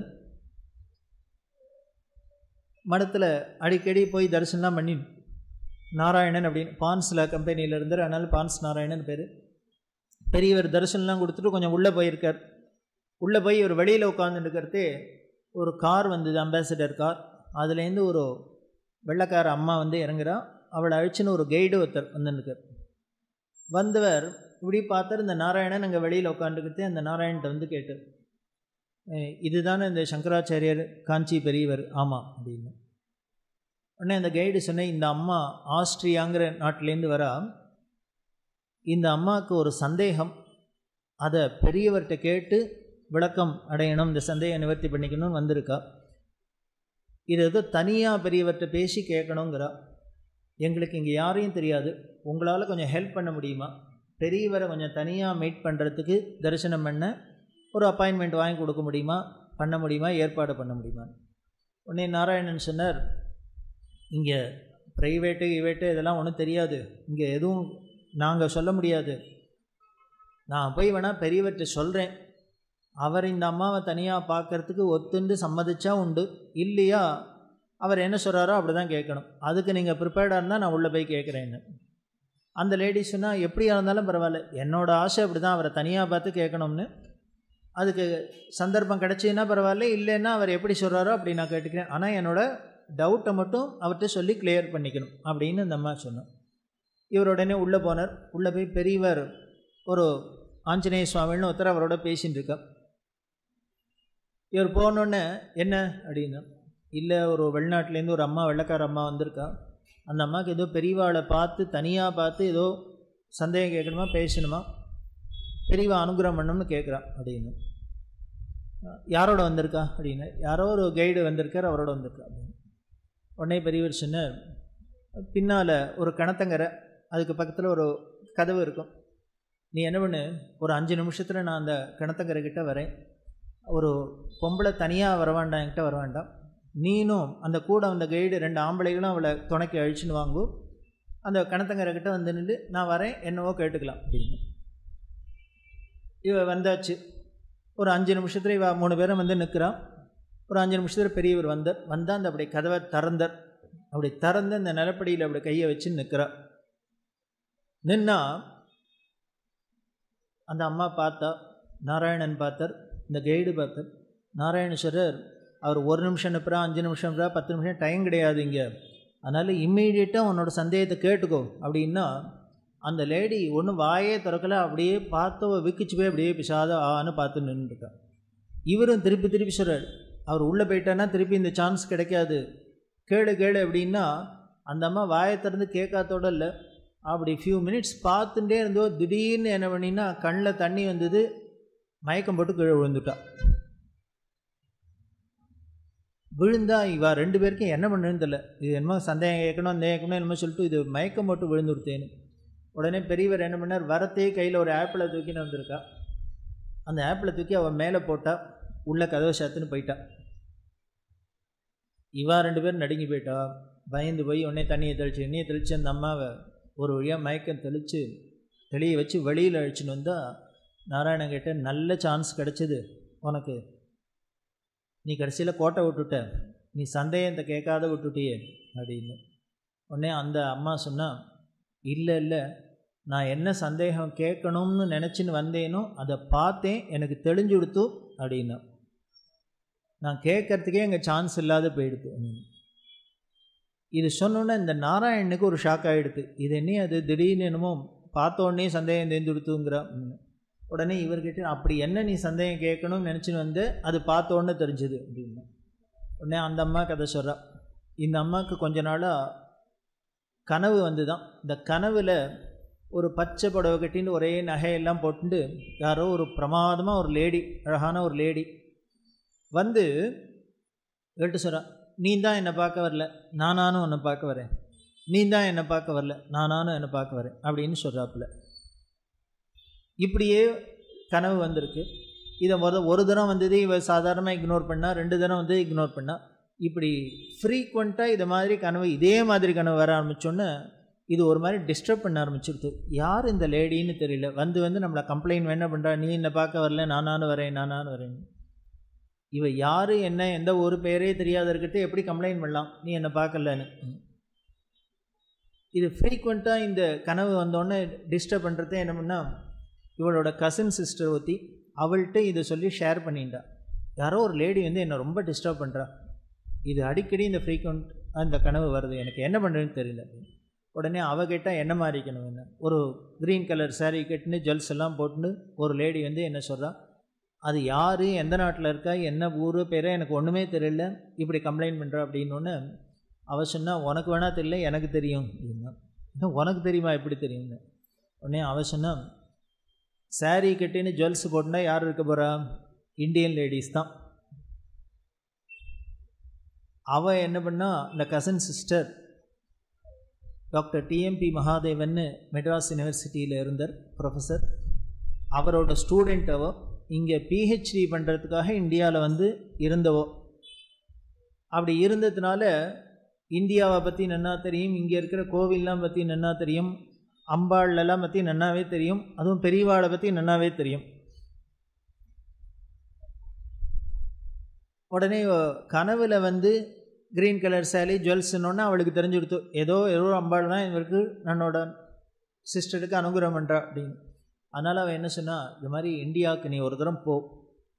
S1: மடத்தில் அடிக்கடி போய் தரிசனம் பண்ணி நாராயணன் அப்படின்னு பான்ஸில் கம்பெனியில் இருந்தார் அதனால் பான்ஸ் நாராயணன் பேர் பெரியவர் தரிசனம்லாம் கொடுத்துட்டு கொஞ்சம் உள்ளே போயிருக்கார் உள்ளே போய் ஒரு வெளியில் உட்காந்துருக்கிறதே ஒரு கார் வந்தது அம்பாசிடர் கார் அதுலேருந்து ஒரு வெள்ளைக்கார அம்மா வந்து இறங்குறா அவளை அழிச்சுன்னு ஒரு கைடு ஒருத்தர் வந்துருக்கார் வந்தவர் இப்படி பார்த்தார் இந்த நாராயணன் அங்கே வெளியில் உட்காந்துக்கிட்டு அந்த நாராயணன்ட்ட வந்து கேட்டு இதுதானே இந்த சங்கராச்சாரியர் காஞ்சி பெரியவர் ஆமாம் அப்படின்னு உடனே அந்த கைடு சொன்னேன் இந்த அம்மா ஆஸ்ட்ரியாங்கிற நாட்டிலேருந்து வரா இந்த அம்மாவுக்கு ஒரு சந்தேகம் அதை பெரியவர்கிட்ட கேட்டு விளக்கம் அடையணும் இந்த சந்தேகம் நிவர்த்தி பண்ணிக்கணும்னு வந்திருக்கா இது ஏதோ தனியாக பெரியவர்கிட்ட பேசி கேட்கணுங்கிறா எங்களுக்கு இங்கே யாரையும் தெரியாது உங்களால் கொஞ்சம் ஹெல்ப் பண்ண முடியுமா பெரியவரை கொஞ்சம் தனியாக மீட் பண்ணுறதுக்கு தரிசனம் பண்ண ஒரு அப்பாயின்மெண்ட் வாங்கி கொடுக்க முடியுமா பண்ண முடியுமா ஏற்பாடு பண்ண முடியுமா உடனே நாராயணன் சொன்னார் இங்கே ப்ரைவேட்டு இவேட்டு இதெல்லாம் ஒன்றும் தெரியாது இங்கே எதுவும் நாங்கள் சொல்ல முடியாது நான் போய் வேணால் பெரியவர்கிட்ட சொல்கிறேன் அவர் இந்த அம்மாவை தனியாக பார்க்குறதுக்கு ஒத்துண்டு சம்மதிச்சா உண்டு இல்லையா அவர் என்ன சொல்கிறாரோ அப்படி தான் கேட்கணும் அதுக்கு நீங்கள் ப்ரிப்பேர்டாக இருந்தால் நான் உள்ளே போய் கேட்குறேன்னு அந்த லேடிஸ் சொன்னால் எப்படியா இருந்தாலும் பரவாயில்ல என்னோடய ஆசை அப்படி தான் அவரை தனியாக பார்த்து கேட்கணும்னு அதுக்கு சந்தர்ப்பம் கிடச்சின்னா பரவாயில்ல இல்லைன்னா அவர் எப்படி சொல்கிறாரோ அப்படி நான் கேட்டுக்கிறேன் ஆனால் என்னோடய டவுட்டை மட்டும் அவர்கிட்ட சொல்லி கிளியர் பண்ணிக்கணும் அப்படின்னு இந்த அம்மா சொன்னோம் இவர் உடனே உள்ளே போனார் உள்ளே போய் பெரியவர் ஒரு ஆஞ்சநேய சுவாமின்னு ஒருத்தர் அவரோட பேசின்னு இருக்கார் இவர் போனோடனே என்ன அப்படின்னா இல்லை ஒரு வெளிநாட்டிலேருந்து ஒரு அம்மா வெள்ளக்கார அம்மா வந்திருக்கா அந்த அம்மாவுக்கு ஏதோ பெரியவாளை பார்த்து தனியாக பார்த்து ஏதோ சந்தேகம் கேட்கணுமா பேசணுமா பெரியவா அனுகிரகம் பண்ணணும்னு கேட்குறா அப்படின்னு யாரோட வந்திருக்கா அப்படின்னு யாரோ ஒரு கைடு வந்திருக்கார் அவரோட வந்திருக்கா அப்படின்னு உடனே பெரியவர் சொன்னார் பின்னால் ஒரு கணத்தங்கரை அதுக்கு பக்கத்தில் ஒரு கதவு இருக்கும் நீ என்ன பண்ணு ஒரு அஞ்சு நிமிஷத்தில் நான் அந்த கிணத்தங்கரை கிட்ட வரேன் ஒரு பொம்பளை தனியாக வர வேண்டாம் என்கிட்ட வர வேண்டாம் நீனும் அந்த கூட அந்த கைடு ரெண்டு ஆம்பளைகளும் அவளை துணைக்கி அழிச்சுன்னு வாங்கும் அந்த கிணத்தங்கரை கிட்ட வந்து நின்று நான் வரேன் என்னவோ கேட்டுக்கலாம் அப்படின்னு இவ வந்தாச்சு ஒரு அஞ்சு நிமிஷத்தில் இவ மூணு பேரும் வந்து நிற்கிறான் ஒரு அஞ்சு நிமிஷத்தில் பெரியவர் வந்தார் வந்தால் அந்த அப்படி கதவை திறந்தார் அப்படி திறந்து அந்த நிலப்படியில் அப்படி கையை வச்சு நிற்கிறா நின்னா அந்த அம்மா பார்த்தா நாராயணன் பார்த்தார் இந்த கைடு பார்த்தார் நாராயணேஸ்வரர் அவர் ஒரு நிமிஷம் அனுப்புகிறா அஞ்சு நிமிஷம் அனுப்புகிறா பத்து நிமிஷம் டைம் கிடையாது இங்கே அதனால் இம்மீடியட்டாக உன்னோட சந்தேகத்தை கேட்டுக்கோ அப்படின்னா அந்த லேடி ஒன்றும் வாயே திறக்கல அப்படியே பார்த்தவ விக்கிச்சு போய் அப்படியே பிசாத ஆன்னு பார்த்து நின்றுருக்கா இவரும் திருப்பி திருப்பி சொல்கிறார் அவர் உள்ளே போயிட்டான்னா திருப்பி இந்த சான்ஸ் கிடைக்காது கேளு கேளு அப்படின்னா அந்த அம்மா வாயை திறந்து கேட்காதோட இல்லை அப்படி ஃபியூ மினிட்ஸ் பார்த்துட்டே இருந்தோ திடீர்னு என்ன பண்ணினா கண்ணில் தண்ணி வந்தது மயக்கம் போட்டு கீழே விழுந்துட்டா விழுந்தா இவா ரெண்டு பேருக்கும் என்ன பண்ணுன்னு தெரில இது என்னமோ சந்தேகம் கேட்கணும் அந்த கேட்கணும் என்னமோ சொல்லிட்டு இது மயக்கம் போட்டு விழுந்துடுத்தேன்னு உடனே பெரியவர் என்ன பண்ணார் வரத்தே கையில் ஒரு ஆப்பிளை தூக்கின்னு வந்திருக்கா அந்த ஆப்பிளை தூக்கி அவன் மேலே போட்டா உள்ள கதவை சாத்துன்னு போயிட்டா இவா ரெண்டு பேரும் நடுங்கி போயிட்டா பயந்து போய் உடனே தண்ணியை தெளிச்சு எண்ணெயை தெளித்து அந்த அம்மாவை ஒரு வழியாக மயக்கம் தெளித்து தெளிய வச்சு வெளியில் அழிச்சுன்னு வந்தால் நாராயணன் கிட்ட நல்ல சான்ஸ் கிடச்சிது உனக்கு நீ கடைசியில் கோட்டை விட்டுட்ட நீ சந்தேகத்தை கேட்காத விட்டுட்டியே அப்படின்னு உடனே அந்த அம்மா சொன்னால் இல்லை இல்லை நான் என்ன சந்தேகம் கேட்கணும்னு நினச்சின்னு வந்தேனோ அதை பார்த்தேன் எனக்கு தெளிஞ்சு கொடுத்து அப்படின்னா நான் கேட்கறதுக்கே எங்கள் சான்ஸ் இல்லாத போயிடுது இது சொன்னோன்னே இந்த நாராயணனுக்கு ஒரு ஷாக் ஆகிடுது இது என்ன அது திடீர்னு என்னமோ பார்த்த உடனே சந்தேகம் தேர்ந்து கொடுத்துங்கிற உடனே இவர்கிட்ட அப்படி என்ன நீ சந்தேகம் கேட்கணும்னு நினச்சின்னு வந்து அது பார்த்த உடனே தெரிஞ்சுது அப்படின்னு உடனே அந்த அம்மா கதை சொல்கிறா இந்த அம்மாவுக்கு கொஞ்ச நாளாக கனவு வந்து தான் இந்த கனவில் ஒரு பச்சை புடவை கட்டின்னு ஒரே நகையெல்லாம் போட்டுட்டு யாரோ ஒரு பிரமாதமாக ஒரு லேடி அழகான ஒரு லேடி வந்து கேட்டு சொல்கிறா நீ தான் என்னை பார்க்க வரல நானானும் உன்னை பார்க்க வரேன் நீ தான் என்னை பார்க்க வரல நானானும் என்னை பார்க்க வரேன் அப்படின்னு சொல்கிறாப்புல இப்படியே கனவு வந்திருக்கு இதை முத ஒரு தரம் வந்தது இவ சாதாரணமாக இக்னோர் பண்ணா ரெண்டு தரம் வந்து இக்னோர் பண்ணா இப்படி ஃப்ரீக்வெண்ட்டாக இது மாதிரி கனவு இதே மாதிரி கனவு வர ஆரம்பித்தோன்னே இது ஒரு மாதிரி டிஸ்டர்ப் பண்ண ஆரம்பிச்சிருது யார் இந்த லேடின்னு தெரியல வந்து வந்து நம்மளை கம்ப்ளைண்ட் என்ன பண்ணுறா நீ என்னை பார்க்க வரல நானானு வரேன் நானானு வரேன் இவ யார் என்ன எந்த ஒரு பேரே தெரியாத இருக்கிறது எப்படி கம்ப்ளைண்ட் பண்ணலாம் நீ என்னை பார்க்கலன்னு இது ஃப்ரீக்வெண்ட்டாக இந்த கனவு வந்தோடனே டிஸ்டர்ப் பண்ணுறதே என்ன பண்ணால் இவளோட கசின் சிஸ்டர் ஒத்தி அவள்கிட்ட இதை சொல்லி ஷேர் பண்ணிட்டா யாரோ ஒரு லேடி வந்து என்னை ரொம்ப டிஸ்டர்ப் பண்ணுறா இது அடிக்கடி இந்த ஃப்ரீக்வெண்ட் அந்த கனவு வருது எனக்கு என்ன பண்ணுறதுன்னு தெரியல உடனே அவ கேட்டால் என்ன மாறிக்கணும் என்ன ஒரு க்ரீன் கலர் சாரீ கட்டுன்னு ஜுவல்ஸ் எல்லாம் போட்டுன்னு ஒரு லேடி வந்து என்ன சொல்கிறா அது யார் எந்த நாட்டில் இருக்கா என்ன ஊர் பேரே எனக்கு ஒன்றுமே தெரியல இப்படி கம்ப்ளைண்ட் பண்ணுறா அப்படின்னோடனே அவ சொன்னால் உனக்கு வேணால் தெரியல எனக்கு தெரியும் அப்படின்னா இன்னும் உனக்கு தெரியுமா எப்படி தெரியும்னு உடனே அவ சொன்னால் சாரீ கட்டின்னு ஜுவல்ஸ் போட்டுனா யார் இருக்க போகிறா இந்தியன் லேடிஸ் தான் அவள் என்ன பண்ணா இந்த கசன் சிஸ்டர் டாக்டர் டிஎம்பி மகாதேவன்னு மெட்ராஸ் யூனிவர்சிட்டியில் இருந்தார் ப்ரொஃபஸர் அவரோட ஸ்டூடெண்ட் அவ இங்கே பிஹெச்டி பண்ணுறதுக்காக இந்தியாவில் வந்து இருந்தவோ அப்படி இருந்ததுனால இந்தியாவை பற்றி நன்னா தெரியும் இங்கே இருக்கிற கோவில்லாம் பற்றி நன்னா தெரியும் அம்பாள்லாம் பற்றி நன்னாவே தெரியும் அதுவும் பெரியவாளை பற்றி நன்னாவே தெரியும் உடனே கனவில் வந்து க்ரீன் கலர் சேலி ஜுவல்ஸ்னோடனே அவளுக்கு தெரிஞ்சு கொடுத்து ஏதோ ஏதோ அம்பாள் தான் இவருக்கு என்னோட சிஸ்டருக்கு அனுகிரகம் பண்ணுறா அப்படின்னு அதனால் அவள் என்ன சொன்னால் இது மாதிரி இந்தியாவுக்கு நீ ஒரு தரம் போ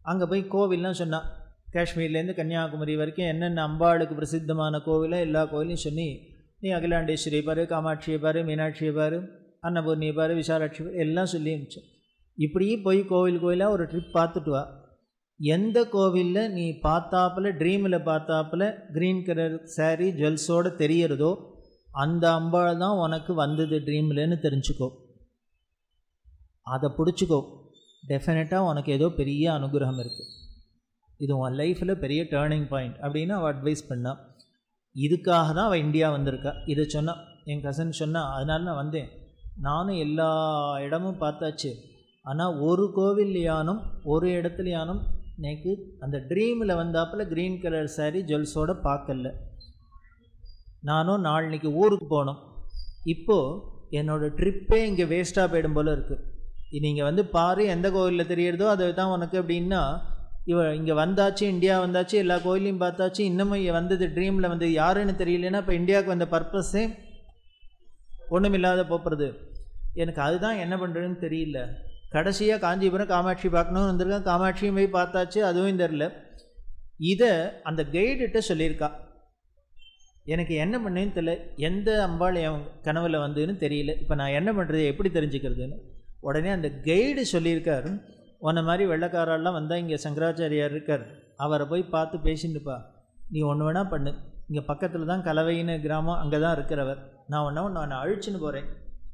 S1: அங்கே போய் கோவில்லாம் சொன்னான் காஷ்மீர்லேருந்து கன்னியாகுமரி வரைக்கும் என்னென்ன அம்பாளுக்கு பிரசித்தமான கோவிலோ எல்லா கோவிலையும் சொல்லி நீ அகிலாண்டேஸ்வரி பாரு காமாட்சியை பாரு மீனாட்சியை பாரு அன்னபூர்ணியை பாரு விசாலாட்சி பாரு எல்லாம் சொல்லி இருந்துச்சு இப்படியே போய் கோவில் கோயிலாக ஒரு ட்ரிப் பார்த்துட்டு வா எந்த கோவிலில் நீ பார்த்தாப்புல ட்ரீமில் பார்த்தாப்புல க்ரீன் கலர் சாரீ ஜுவல்ஸோடு தெரியறதோ அந்த அம்பாள் தான் உனக்கு வந்தது ட்ரீம்லன்னு தெரிஞ்சுக்கோ அதை பிடிச்சிக்கோ டெஃபினட்டாக உனக்கு ஏதோ பெரிய அனுகிரகம் இருக்குது இது உன் லைஃப்பில் பெரிய டேர்னிங் பாயிண்ட் அப்படின்னு அவள் அட்வைஸ் பண்ணாள் இதுக்காக தான் அவள் இந்தியா வந்திருக்கா இதை சொன்னான் என் கசன் சொன்னால் அதனால நான் வந்தேன் நானும் எல்லா இடமும் பார்த்தாச்சு ஆனால் ஒரு கோவில்லையானும் ஒரு இடத்துலையானும் எனக்கு அந்த ட்ரீமில் வந்தாப்பில் க்ரீன் கலர் சாரீ ஜுவல்ஸோட பார்க்கல நானும் நாளைக்கு ஊருக்கு போனோம் இப்போது என்னோடய ட்ரிப்பே இங்கே வேஸ்ட்டாக போயிடும் போல் இருக்குது நீங்கள் வந்து பாரு எந்த கோவிலில் தெரியறதோ அது தான் உனக்கு அப்படின்னா இவ இங்கே வந்தாச்சு இந்தியா வந்தாச்சு எல்லா கோயிலையும் பார்த்தாச்சு இன்னமும் இங்கே வந்தது ட்ரீமில் வந்து யாருன்னு தெரியலன்னா இப்போ இந்தியாவுக்கு வந்த பர்பஸே ஒன்றுமில்லாத போப்புறது எனக்கு அதுதான் என்ன பண்ணுறதுன்னு தெரியல கடைசியாக காஞ்சிபுரம் காமாட்சி பார்க்கணும்னு வந்திருக்கேன் காமாட்சியும் போய் பார்த்தாச்சு அதுவும் தெரில இதை அந்த கைடுகிட்ட சொல்லியிருக்கா எனக்கு என்ன பண்ணேன்னு தெரியல எந்த அம்பாள் என் கனவில் வந்துன்னு தெரியல இப்போ நான் என்ன பண்ணுறது எப்படி தெரிஞ்சுக்கிறதுன்னு உடனே அந்த கைடு சொல்லியிருக்கார் உன்ன மாதிரி வெள்ளக்காரெல்லாம் வந்தால் இங்கே சங்கராச்சாரியார் இருக்கார் அவரை போய் பார்த்து பேசிட்டுப்பா நீ ஒன்று வேணால் பண்ணு இங்கே பக்கத்தில் தான் கலவைன்னு கிராமம் அங்கே தான் இருக்கிறவர் நான் ஒன்றா நான் அழிச்சுன்னு போகிறேன்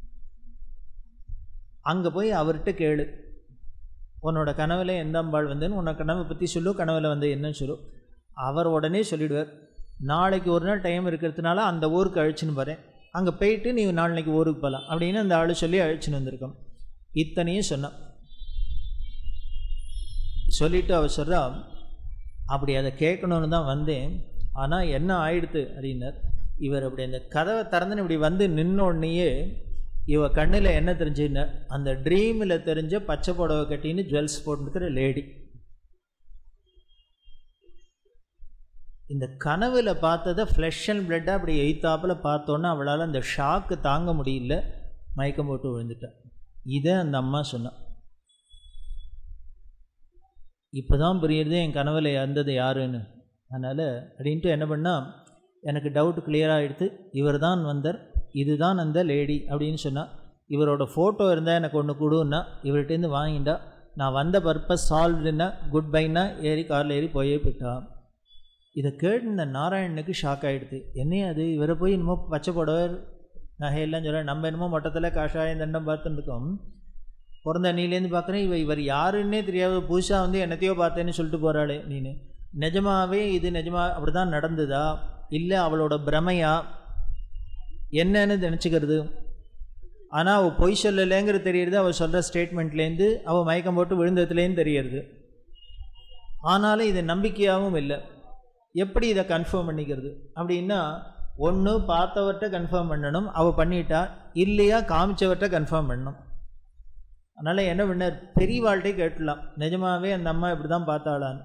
S1: அங்கே போய் அவர்கிட்ட கேளு உன்னோட கனவில் எந்த அம்பாள் வந்துன்னு உன்னோட கனவை பற்றி சொல்லு கனவில் வந்து என்னன்னு சொல்லு அவர் உடனே சொல்லிவிடுவார் நாளைக்கு ஒரு நாள் டைம் இருக்கிறதுனால அந்த ஊருக்கு அழிச்சுன்னு போகிறேன் அங்கே போயிட்டு நீ நாளைக்கு ஊருக்கு போகலாம் அப்படின்னு அந்த ஆள் சொல்லி அழிச்சுன்னு வந்திருக்கோம் இத்தனையும் சொன்னான் சொல்லிவிட்டு அவர் சொல்கிறா அப்படி அதை கேட்கணுன்னு தான் வந்தேன் ஆனால் என்ன ஆயிடுத்து அப்படின்னார் இவர் அப்படி அந்த கதவை திறந்துன்னு இப்படி வந்து நின்ன உடனேயே இவ கண்ணில் என்ன தெரிஞ்சுன்னா அந்த ட்ரீமில் தெரிஞ்ச பச்சை புடவை கட்டின்னு ஜுவல்ஸ் போட்டுருக்கிற லேடி இந்த கனவில் பார்த்ததை ஃப்ளஷ் அண்ட் பிளட்டாக அப்படி எய்த்தாப்பில் பார்த்தோன்னே அவளால் அந்த ஷாக்கு தாங்க முடியல மயக்கம் போட்டு விழுந்துட்டான் இதை அந்த அம்மா சொன்னான் இப்போ தான் புரியுறது என் கனவில் இருந்தது யாருன்னு அதனால் அப்படின்ட்டு என்ன பண்ணால் எனக்கு டவுட் கிளியராக எடுத்து இவர் தான் வந்தார் இதுதான் அந்த லேடி அப்படின்னு சொன்னால் இவரோட ஃபோட்டோ இருந்தால் எனக்கு ஒன்று கொடுன்னா இவர்கிட்டேருந்து வாங்கிட்டா நான் வந்த பர்பஸ் சால்வ்டுன்னா குட் பைன்னா ஏறி காரில் ஏறி போயே போயிட்டான் இதை கேட்டு இந்த நாராயணனுக்கு ஷாக் ஆகிடுது என்னையே அது இவரை போய் என்னமோ பச்சை புடவர் நகையெல்லாம் சொல்ல நம்ம என்னமோ மொட்டத்தில் காஷாயம் தண்டம் பார்த்துட்டு இருக்கோம் பிறந்த அண்ணிலேருந்து பார்க்குறேன் இவ இவர் யாருன்னே தெரியாத புதுசாக வந்து என்னத்தையோ பார்த்தேன்னு சொல்லிட்டு போகிறாளே நீனு நிஜமாவே இது நிஜமா அப்படி தான் நடந்ததா இல்லை அவளோட பிரமையா என்னன்னு நினச்சிக்கிறது ஆனால் அவள் பொய் சொல்லலைங்கிறது தெரியறது அவள் சொல்கிற ஸ்டேட்மெண்ட்லேருந்து அவள் மயக்கம் போட்டு விழுந்ததுலேருந்து தெரியறது ஆனாலும் இது நம்பிக்கையாகவும் இல்லை எப்படி இதை கன்ஃபார்ம் பண்ணிக்கிறது அப்படின்னா ஒன்று பார்த்தவர்கிட்ட கன்ஃபார்ம் பண்ணணும் அவள் பண்ணிட்டா இல்லையா காமிச்சவர்கிட்ட கன்ஃபார்ம் பண்ணணும் அதனால் என்ன பண்ணார் பெரியவாள்கிட்டே கேட்டுடலாம் நிஜமாவே அந்த அம்மா இப்படி தான் பார்த்தாளான்னு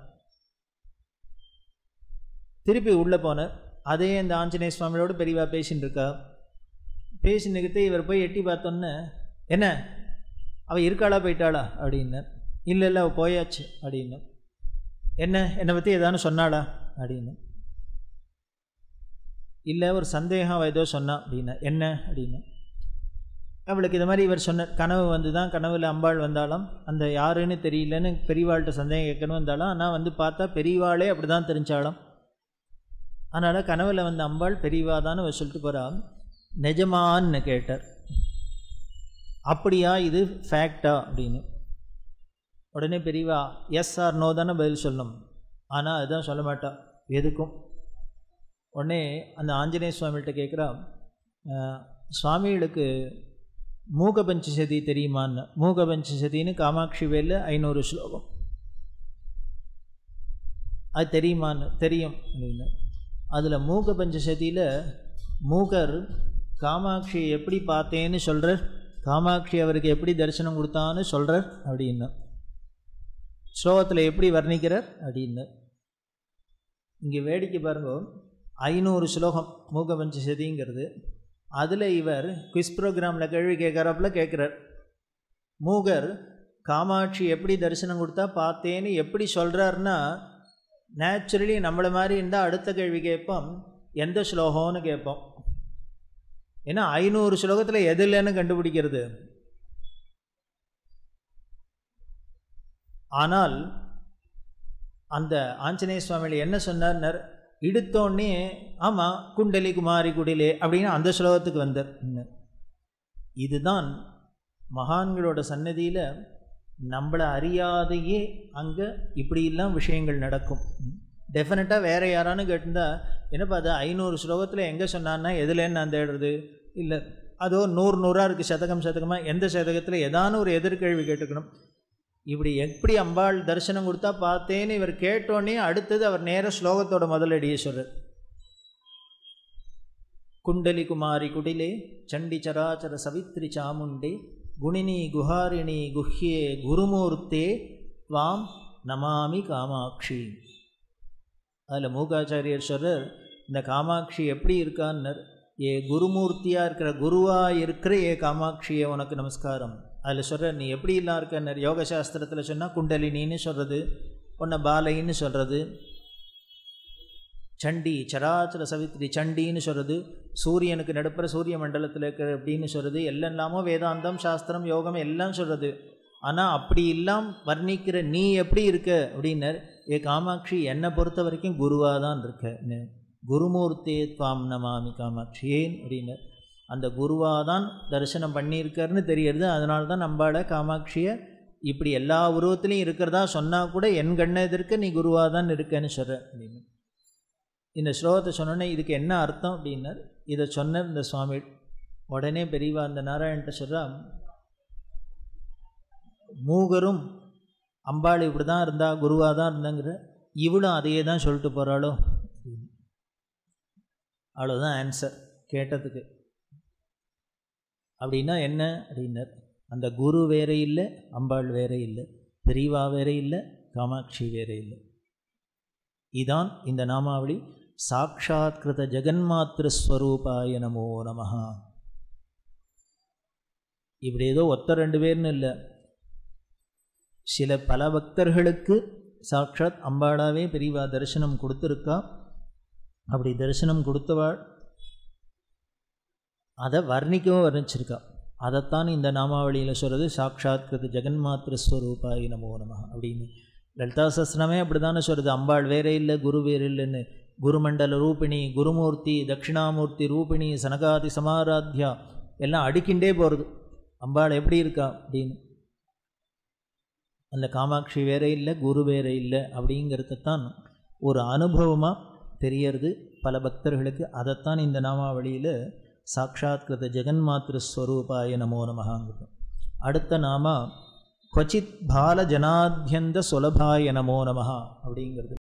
S1: திருப்பி உள்ளே போனார் அதே இந்த ஆஞ்சநேய சுவாமியோட பெரியவா பேசின்னு இருக்கா பேசினுக்கிட்டு இவர் போய் எட்டி பார்த்தோன்னே என்ன அவள் இருக்காளா போயிட்டாளா அப்படின்னார் இல்லை இல்லை அவள் போயாச்சு அப்படின்னு என்ன என்னை பற்றி ஏதானு சொன்னாளா அப்படின்னு இல்லை ஒரு சந்தேகம் அவள் ஏதோ சொன்னா அப்படின்னா என்ன அப்படின்னா அவளுக்கு இது மாதிரி இவர் சொன்ன கனவு வந்து தான் கனவில் அம்பாள் வந்தாலும் அந்த யாருன்னு தெரியலன்னு பெரியவாள்கிட்ட சந்தேகம் கேட்கணும் வந்தாலும் ஆனால் வந்து பார்த்தா பெரியவாளே அப்படி தான் தெரிஞ்சாலும் அதனால் கனவில் வந்த அம்பாள் பெரியவா தான் அவர் சொல்லிட்டு போகிறான் நிஜமான்னு கேட்டார் அப்படியா இது ஃபேக்டா அப்படின்னு உடனே பெரியவா எஸ் ஆர் நோ தானே பதில் சொல்லணும் ஆனால் அதுதான் சொல்ல மாட்டா எதுக்கும் உடனே அந்த ஆஞ்சநேய சுவாமிகிட்ட கேட்குறா சுவாமிகளுக்கு மூக பஞ்சசதி தெரியுமான்னு மூக பஞ்சசதின்னு காமாட்சி வேலில் ஐநூறு ஸ்லோகம் அது தெரியுமான்னு தெரியும் அப்படின்னு அதில் மூக பஞ்சசதியில் மூகர் காமாட்சியை எப்படி பார்த்தேன்னு சொல்கிறார் காமாட்சி அவருக்கு எப்படி தரிசனம் கொடுத்தான்னு சொல்கிறார் அப்படின்னு ஸ்லோகத்தில் எப்படி வர்ணிக்கிறார் அப்படின்னு இங்கே வேடிக்கை பாருங்க ஐநூறு ஸ்லோகம் மூக பஞ்சசதிங்கிறது அதில் இவர் குவிஸ் ப்ரோக்ராமில் கேள்வி கேட்குறாப்புல கேட்குறார் மூகர் காமாட்சி எப்படி தரிசனம் கொடுத்தா பார்த்தேன்னு எப்படி சொல்கிறாருன்னா நேச்சுரலி நம்மளை மாதிரி இருந்தால் அடுத்த கேள்வி கேட்போம் எந்த ஸ்லோகம்னு கேட்போம் ஏன்னா ஐநூறு ஸ்லோகத்தில் எது இல்லைன்னு கண்டுபிடிக்கிறது ஆனால் அந்த ஆஞ்சநேய சுவாமிகள் என்ன சொன்னார்னர் இடுத்தோடனே ஆமாம் குண்டலி குமாரி குடிலே அப்படின்னு அந்த ஸ்லோகத்துக்கு வந்தார் இதுதான் மகான்களோட சன்னதியில் நம்மளை அறியாதையே அங்கே இப்படியெல்லாம் விஷயங்கள் நடக்கும் டெஃபினட்டாக வேறு யாரானு கேட்டிருந்தா என்னப்பா அது ஐநூறு ஸ்லோகத்தில் எங்கே சொன்னான்னா எதுலேன்னு நான் தேடுறது இல்லை அதோ நூறு நூறாக இருக்குது சதகம் சதகமாக எந்த சதகத்தில் ஏதான ஒரு எதிர்கேள்வி கேட்டுக்கணும் இப்படி எப்படி அம்பாள் தரிசனம் கொடுத்தா பார்த்தேன்னு இவர் கேட்டோன்னே அடுத்தது அவர் நேர ஸ்லோகத்தோட முதலடியை சொல்கிறார் குண்டலி குமாரி குடிலே சண்டி சராச்சர சவித்ரி சாமுண்டே குணினி குஹாரிணி குஹ்யே குருமூர்த்தே துவாம் நமாமி காமாட்சி அதில் மூகாச்சாரியர் சொல்கிறார் இந்த காமாட்சி எப்படி இருக்கான்னர் ஏ குருமூர்த்தியாக இருக்கிற குருவாக இருக்கிற ஏ காமாட்சியே உனக்கு நமஸ்காரம் அதில் சொல்கிற நீ எப்படி எல்லாம் இருக்கன்னர் யோக சாஸ்திரத்தில் சொன்னால் குண்டலினின்னு சொல்கிறது உன்னை பாலைன்னு சொல்கிறது சண்டி சராச்சர சவித்ரி சண்டின்னு சொல்கிறது சூரியனுக்கு நடுப்புற சூரிய மண்டலத்தில் இருக்கிற அப்படின்னு சொல்கிறது எல்லாம் வேதாந்தம் சாஸ்திரம் யோகம் எல்லாம் சொல்கிறது ஆனால் அப்படி இல்லாம் வர்ணிக்கிற நீ எப்படி இருக்க அப்படின்னர் ஏ காமாட்சி என்னை பொறுத்த வரைக்கும் குருவாக தான் இருக்க குருமூர்த்தே துவாம் நமாமி காமாட்சி ஏன் அப்படின்னர் அந்த குருவாக தான் தரிசனம் பண்ணியிருக்காருன்னு தெரியறது அதனால தான் நம்மளால காமாட்சியை இப்படி எல்லா உருவத்துலேயும் இருக்கிறதா சொன்னால் கூட என் கண்ணை எதிர்க்க நீ குருவாக தான் இருக்கேன்னு சொல்கிற அப்படின்னு இந்த ஸ்லோகத்தை சொன்னோன்னே இதுக்கு என்ன அர்த்தம் அப்படின்னார் இதை சொன்ன இந்த சுவாமி உடனே பெரியவா அந்த நாராயண்கிட்ட சொல்கிறா மூகரும் அம்பாள் இப்படி தான் இருந்தா குருவாக தான் இருந்தாங்கிற இவளும் அதையே தான் சொல்லிட்டு போகிறாளோ அவ்வளோதான் ஆன்சர் கேட்டதுக்கு அப்படின்னா என்ன அப்படின்னார் அந்த குரு வேற இல்லை அம்பாள் வேற இல்லை பெரியவா வேற இல்லை காமாட்சி வேற இல்லை இதான் இந்த நாமாவளி சாட்சாத்கிருத ஜெகன்மாத்திரஸ்வரூபாய நமோ நமஹா இப்படி ஏதோ ஒத்த ரெண்டு பேர்னு இல்லை சில பல பக்தர்களுக்கு சாட்சாத் அம்பாளாவே பெரியவா தரிசனம் கொடுத்துருக்கா அப்படி தரிசனம் கொடுத்தவாள் அதை வர்ணிக்கவும் வர்ணிச்சிருக்கா அதைத்தான் இந்த நாமாவளியில் சொல்கிறது சாட்சாத் கிருத ஜெகன்மாத்திரஸ்வரூபாய் நமோ நம அப்படின்னு லலிதா சஸ்திரமே அப்படி தானே சொல்கிறது அம்பாள் வேற இல்லை குரு வேறு இல்லைன்னு குருமண்டல ரூபிணி குருமூர்த்தி தட்சிணாமூர்த்தி ரூபிணி சனகாதி சமாராத்யா எல்லாம் அடிக்கின்றே போகிறது அம்பாள் எப்படி இருக்கா அப்படின்னு அந்த காமாட்சி வேற இல்லை குரு வேற இல்லை அப்படிங்கிறது தான் ஒரு அனுபவமாக தெரியறது பல பக்தர்களுக்கு அதைத்தான் இந்த நாமாவளியில் சாட்சாத்கிருத ஜெகன்மாத்திரஸ்வரூபாய நமோ நமகாங்கிறது அடுத்த நாம கொச்சித் பால ஜனாத்யந்த சுலபாய நமோ நமஹா அப்படிங்கிறது